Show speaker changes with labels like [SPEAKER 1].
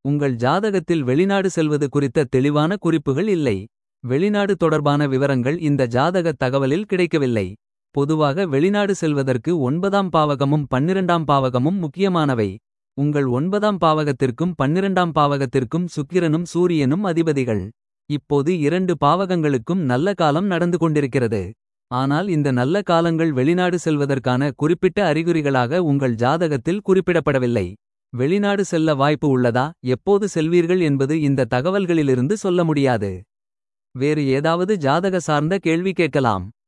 [SPEAKER 1] உங்கள் ஜாதகத்தில் வெளிநாடு செல்வது குறித்த தெளிவான குறிப்புகள் இல்லை. வெளிநாடு தொடர்பான விவரங்கள் இந்த ஜாதகத் தகவலில் கிடைக்கவில்லை. பொதுவாக வெளிநாடு செல்வதற்கு ஒன்பதாம் பாவகமும் பன்னிரண்டாம் பாவகமும் முக்கியமானவை. உங்கள் ஒன்பதாம் பாவகத்திற்கும் பன்னிரண்டாம் பாவகத்திற்கும் சுக்கிரனும் சூரியனும் அதிபதிகள். இப்போது இரண்டு பாவகங்களுக்கும் நல்ல காலம் நடந்து கொண்டிருக்கிறது. ஆனால் இந்த நல்ல காலங்கள் வெளிநாடு செல்வதற்கான குறிப்பிட்ட அறிகுறிகளாக உங்கள் ஜாதகத்தில் குறிப்பிடப்படவில்லை. வெளிநாடு செல்ல வாய்ப்பு உள்ளதா எப்போது செல்வீர்கள் என்பது இந்த தகவல்களிலிருந்து சொல்ல முடியாது. வேறு ஏதாவது ஜாதக சார்ந்த கேள்வி கேட்கலாம்.